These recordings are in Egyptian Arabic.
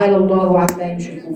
تعالى الله عما يشركون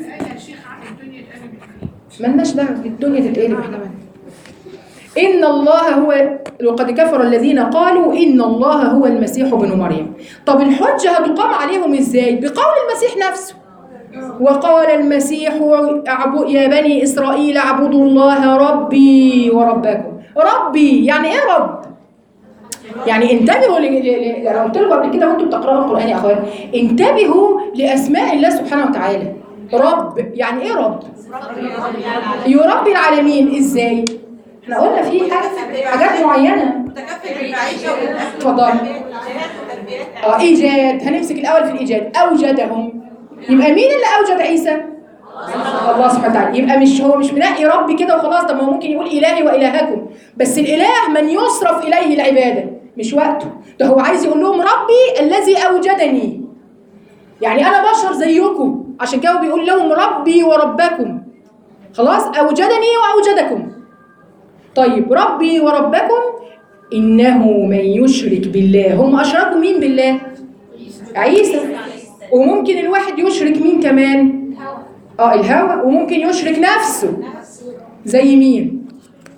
مالناش دعوه الدنيا تتقلب احنا مالنا إن الله هو وقد كفر الذين قالوا إن الله هو المسيح ابن مريم طب الحجة هتقام عليهم إزاي؟ بقول المسيح نفسه وقال المسيح اعبد- يا بني إسرائيل اعبدوا الله ربي وربكم ربي يعني إيه رب؟ يعني انتبهوا ل... ل... ل... انا قلت لكم قبل كده وانتم بتقراوا القران يا اخوان انتبهوا لاسماء الله سبحانه وتعالى رب يعني ايه رب يربي العالمين ازاي احنا قلنا في حاجه حاجات معينه متكفل بالمعيشة والأكل اتفضل. اه ايجاد هنمسك الاول في الايجاد اوجدهم يبقى مين اللي اوجد عيسى الله سبحانه وتعالى يبقى مش هو مش منقي ربي كده وخلاص طب ما هو ممكن يقول الهي والهكم بس الاله من يصرف اليه العباده مش وقته ده هو عايز يقول لهم ربي الذي اوجدني يعني انا بشر زيكم عشان كده هو بيقول لهم ربي وربكم خلاص اوجدني واوجدكم طيب ربي وربكم إنه من يشرك بالله هم أشركوا مين بالله؟ عيسى وممكن الواحد يشرك مين كمان؟ اه الهوى وممكن يشرك نفسه زي مين؟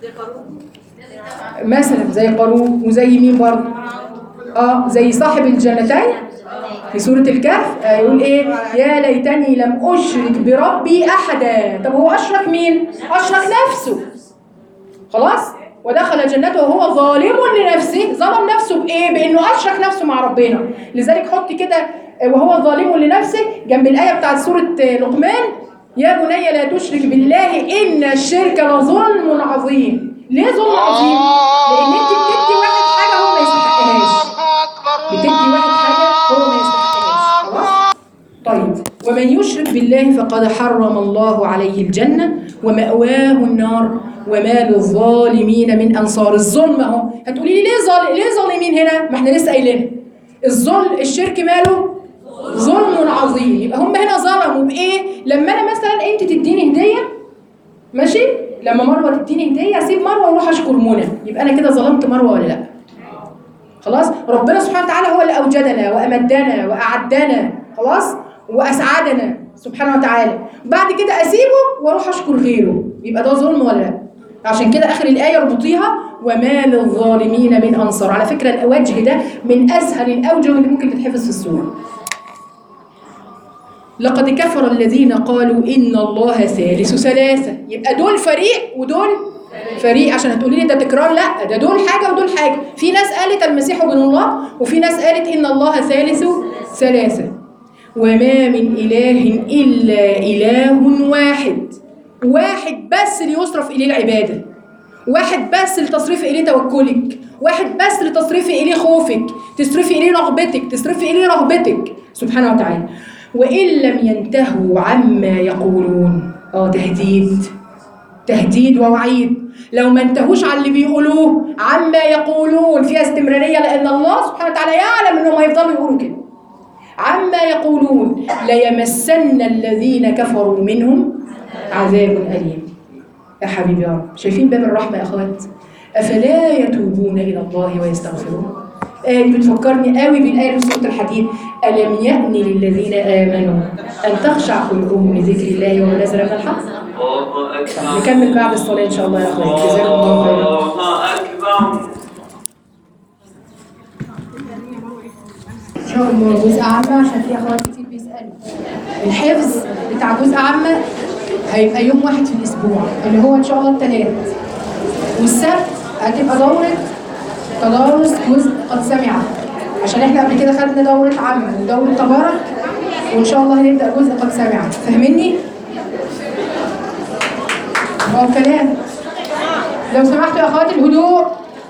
مثلا زي قارون وزي مين برضه؟ اه زي صاحب الجنتين في سورة الكهف آه يقول ايه؟ يا ليتني لم أشرك بربي أحدا طب هو أشرك مين؟ أشرك نفسه خلاص ودخل جنته وهو ظالم لنفسه ظلم نفسه بايه بانه اشرك نفسه مع ربنا لذلك حط كده وهو ظالم لنفسه جنب الايه بتاعت سوره لقمان يا بني لا تشرك بالله ان الشرك لظلم عظيم ليه ظلم عظيم لان انت بتدي واحد حاجه هو ما يستحقهاش بتدي واحد حاجه هو ما يستحقهاش خلاص طيب ومن يشرك بالله فقد حرم الله عليه الجنة ومأواه النار وما للظالمين من أنصار الظلم أهو هتقولي لي ليه ظالم ليه ظالمين هنا؟ ما احنا لسه قايلين الظلم الشرك ماله؟ ظلم عظيم يبقى هم هنا ظلموا بإيه؟ لما أنا مثلا أنت تديني هدية ماشي؟ لما مروة تديني هدية أسيب مروة وأروح أشكر منى يبقى أنا كده ظلمت مروة ولا لأ؟ خلاص ربنا سبحانه وتعالى هو اللي اوجدنا وامدنا واعدنا خلاص واسعدنا سبحانه وتعالى بعد كده اسيبه واروح اشكر غيره يبقى ده ظلم ولا لا عشان كده اخر الايه اربطيها وما للظالمين من انصار على فكره الوجه ده من اسهل الاوجه اللي ممكن تتحفظ في السوره لقد كفر الذين قالوا ان الله ثالث ثلاثه يبقى دول فريق ودول فريق عشان هتقولي لي ده تكرار لا ده دول حاجه ودول حاجه في ناس قالت المسيح ابن الله وفي ناس قالت ان الله ثالث ثلاثه وما من اله الا اله واحد واحد بس ليصرف اليه العباده واحد بس لتصريف اليه توكلك واحد بس لتصريف اليه خوفك تصرفي اليه رغبتك تصرفي اليه رهبتك سبحانه وتعالى وان لم ينتهوا عما يقولون اه تهديد تهديد ووعيد لو ما انتهوش على اللي بيقولوه عما يقولون فيها استمرارية لأن الله سبحانه وتعالى يعلم أنهم هيفضلوا يقولوا كده عما يقولون ليمسن الذين كفروا منهم عذاب أليم يا حبيبي يا رب شايفين باب الرحمة يا أخوات أفلا يتوبون إلى الله ويستغفرون آية دي بتفكرني قوي بالآية في سورة الحديد ألم يأن للذين آمنوا أن تخشع قلوبهم لذكر الله وما نزل من الحق الله أكبر نكمل بعد الصلاة إن شاء الله يا أخوات جزاكم الله خيرا الله أكبر إن شاء الله جزء عامة عشان في أخوات كتير بيسألوا الحفظ بتاع جزء عامة هيبقى يوم واحد في الأسبوع اللي هو إن شاء الله الثلاث والسبت هتبقى دورة تدارس جزء قد سمع عشان احنا قبل كده خدنا دورة عامة ودورة تبارك وإن شاء الله هنبدأ جزء قد سمع فاهميني؟ هو كلام لو سمحتوا يا اخواتي الهدوء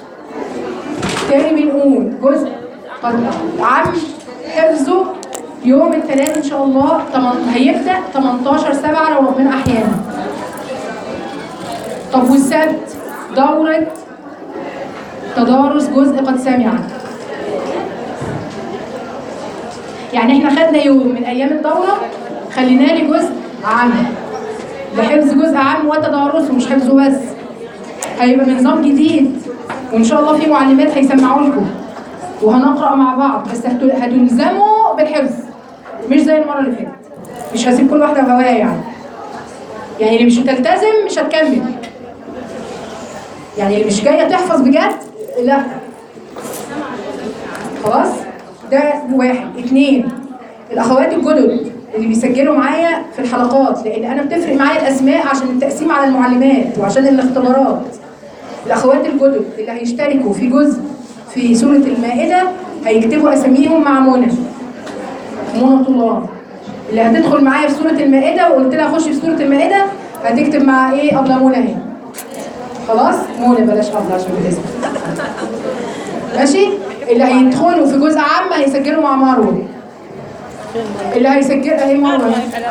تاني بنقول جزء قد عام حفظه يوم الثلاث ان شاء الله تمن- هيبدا 18 7 لو ربنا احيانا طب والسبت دوره تدارس جزء قد سمع يعني احنا خدنا يوم من ايام الدوره خليناه لي جزء عام لحفظ جزء عام وتدارسه مش حفظه بس هيبقى بنظام جديد وان شاء الله في معلمات هيسمعوا لكم وهنقرا مع بعض بس هت- هتلزموا بالحفظ مش زي المره اللي فاتت مش هسيب كل واحده هواها يعني يعني اللي مش هتلتزم مش هتكمل يعني اللي مش جايه تحفظ بجد لا خلاص ده واحد اتنين الاخوات الجدد اللي بيسجلوا معايا في الحلقات لان انا بتفرق معايا الاسماء عشان التقسيم على المعلمات وعشان الاختبارات الاخوات الجدد اللي هيشتركوا في جزء في سوره المائده هيكتبوا اساميهم مع منى منى طلاب اللي هتدخل معايا في سوره المائده وقلت لها خشي في سوره المائده هتكتب مع ايه ابله منى اهي خلاص منى بلاش ابله عشان الاسم ماشي اللي هيدخلوا في جزء عام هيسجلوا مع مروه اللي هيسجل اهي مروه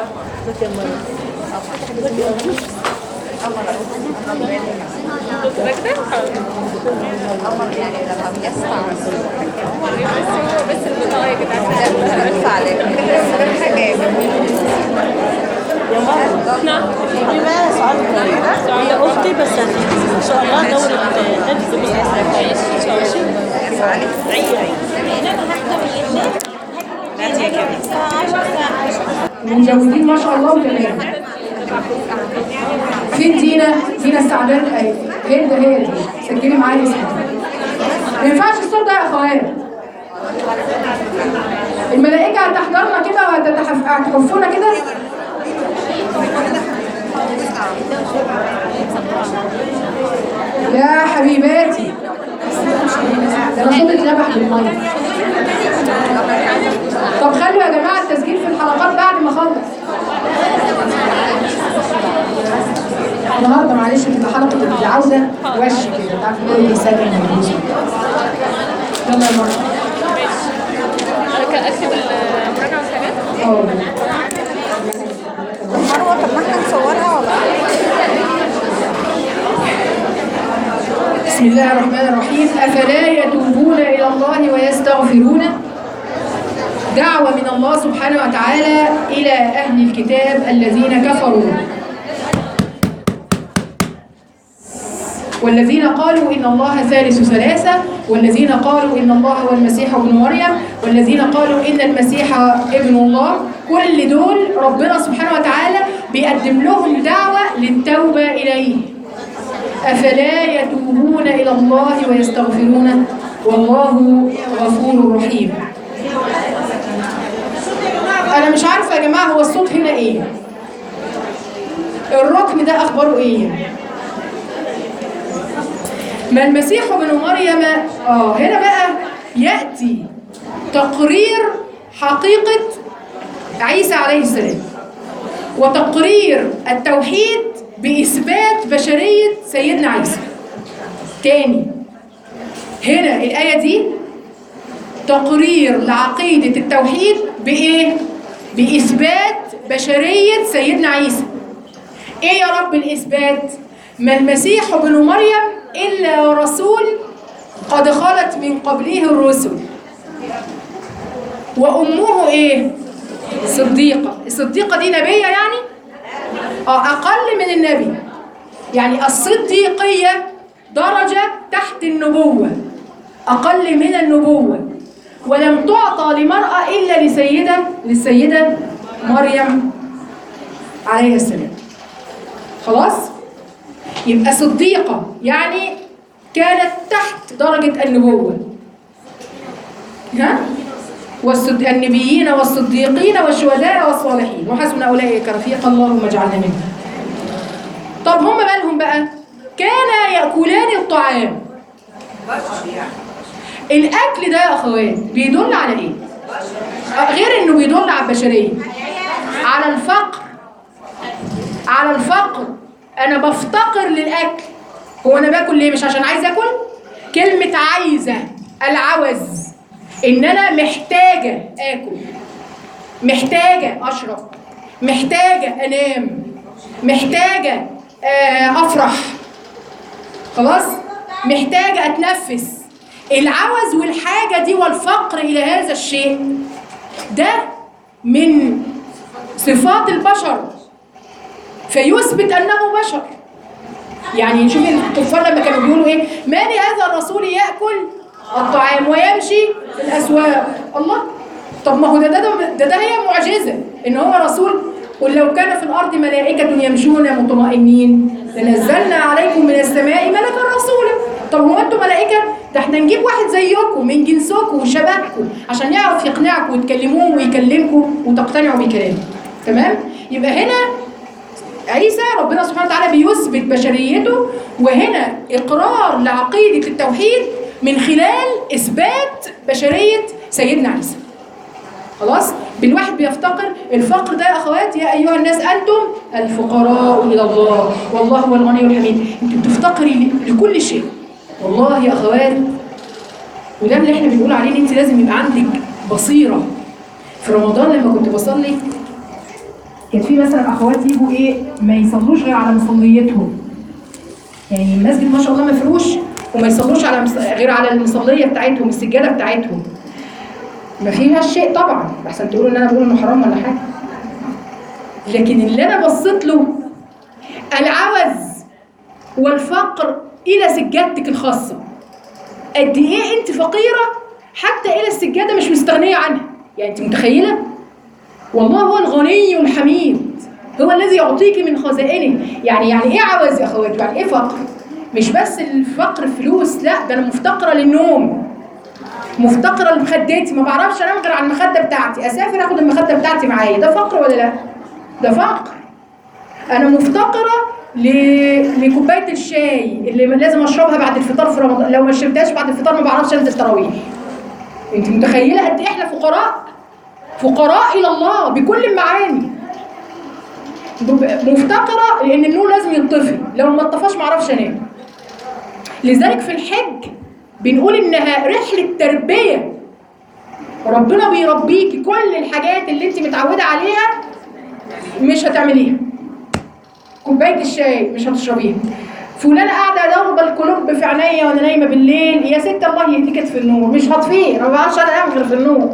هي اختي بس ان شاء الله دوره حفظ مش مجودين ما شاء الله وتمام فين دينا؟ دينا السعدان اهي هند هي دي سجلي معايا اسمها ما ينفعش الصوت ده يا اخوات الملائكة هتحضرنا كده وهتحفونا كده يا حبيباتي ده انا صوتي اتنبح بالميه طب خلوا يا جماعه التسجيل في الحلقات بعد ما اخلص النهارده معلش بتبقى حلقه العوده وش كده تعرف كله بيسلم ويبوس يلا يا مرة اكتب المراجعه والحاجات اه مروه طب ما احنا نصورها ولا بسم الله الرحمن الرحيم أفلا يتوبون إلى الله ويستغفرونه دعوة من الله سبحانه وتعالى إلى أهل الكتاب الذين كفروا والذين قالوا إن الله ثالث ثلاثة والذين قالوا إن الله هو المسيح ابن مريم والذين قالوا إن المسيح ابن الله كل دول ربنا سبحانه وتعالى بيقدم لهم دعوة للتوبة إليه أفلا يتوبون إلى الله ويستغفرونه والله غفور رحيم أنا مش عارفة يا جماعة هو الصوت هنا إيه الركن ده أخباره إيه ما المسيح ابن مريم آه هنا بقى يأتي تقرير حقيقة عيسى عليه السلام وتقرير التوحيد بإثبات بشرية سيدنا عيسى تاني هنا الآية دي تقرير لعقيدة التوحيد بإيه؟ بإثبات بشرية سيدنا عيسى إيه يا رب الإثبات؟ ما المسيح ابن مريم إلا رسول قد خلت من قبله الرسل وأمه إيه؟ صديقة الصديقة دي نبية يعني؟ اه اقل من النبي يعني الصديقيه درجه تحت النبوه اقل من النبوه ولم تعطى لمراه الا لسيده للسيده مريم عليه السلام خلاص يبقى صديقه يعني كانت تحت درجه النبوه ها والصد... النبيين والصديقين والشهداء والصالحين وحسن اولئك رفيقا اللهم اجعلنا منهم طب هم مالهم بقى كانا ياكلان الطعام الاكل ده يا اخوات بيدل على ايه آه، غير انه بيدل على البشريه على الفقر على الفقر انا بفتقر للاكل هو انا باكل ليه مش عشان عايز اكل كلمه عايزه العوز ان انا محتاجه اكل محتاجه اشرب محتاجه انام محتاجه آه، افرح خلاص محتاجه اتنفس العوز والحاجه دي والفقر الى هذا الشيء ده من صفات البشر فيثبت انه بشر يعني شوف الكفار لما كانوا بيقولوا ايه ما لهذا الرسول ياكل الطعام ويمشي في الاسواق الله طب ما هو ده ده ده, ده, ده هي معجزه ان هو رسول قل لو كان في الارض ملائكه يمشون مطمئنين لنزلنا عليكم من السماء ملكا رسولا طب هو انتوا ملائكه ده احنا نجيب واحد زيكم من جنسكم وشبهكم عشان يعرف يقنعكم وتكلموه ويكلمكم وتقتنعوا بكلامه تمام يبقى هنا عيسى ربنا سبحانه وتعالى بيثبت بشريته وهنا اقرار لعقيده التوحيد من خلال اثبات بشريه سيدنا عيسى خلاص بالواحد بيفتقر الفقر ده يا اخوات يا ايها الناس انتم الفقراء الى الله والله هو الغني الحميد انت بتفتقري ل- لكل شيء والله يا اخوات وده اللي احنا بنقول عليه ان انت لازم يبقى عندك بصيره في رمضان لما كنت بصلي كان في مثلا اخوات يجوا ايه ما يصلوش غير على مصليتهم يعني المسجد ما شاء الله مفروش وما يصلوش على مص- غير على المصليه بتاعتهم السجاده بتاعتهم ما فيها شيء طبعا احسن تقولوا ان انا بقول انه حرام ولا حاجه لكن اللي انا بصيت له العوز والفقر الى سجادتك الخاصه قد ايه انت فقيره حتى الى السجاده مش مستغنيه عنها يعني انت متخيله والله هو الغني الحميد هو الذي يعطيك من خزائنه يعني يعني ايه عوز يا اخواتي يعني ايه فقر مش بس الفقر فلوس لا ده انا مفتقره للنوم مفتقره لمخدتي ما بعرفش انام غير على المخده بتاعتي اسافر اخد المخده بتاعتي معايا ده فقر ولا لا ده فقر انا مفتقره ل... لكوبايه الشاي اللي لازم اشربها بعد الفطار في رمضان لو ما شربتهاش بعد الفطار ما بعرفش انزل تراويح انت متخيله قد ايه احنا فقراء فقراء الى الله بكل المعاني مفتقره لان النور لازم ينطفي لو ما انطفاش ما اعرفش انام لذلك في الحج بنقول انها رحله تربيه ربنا بيربيكي كل الحاجات اللي انت متعوده عليها مش هتعمليها كوبايه الشاي مش هتشربيها فلانه قاعده ضربه الكلوب في عينيا وانا نايمه بالليل يا ست الله يهديك في النور مش هطفيه انا ما بعرفش انام غير في النور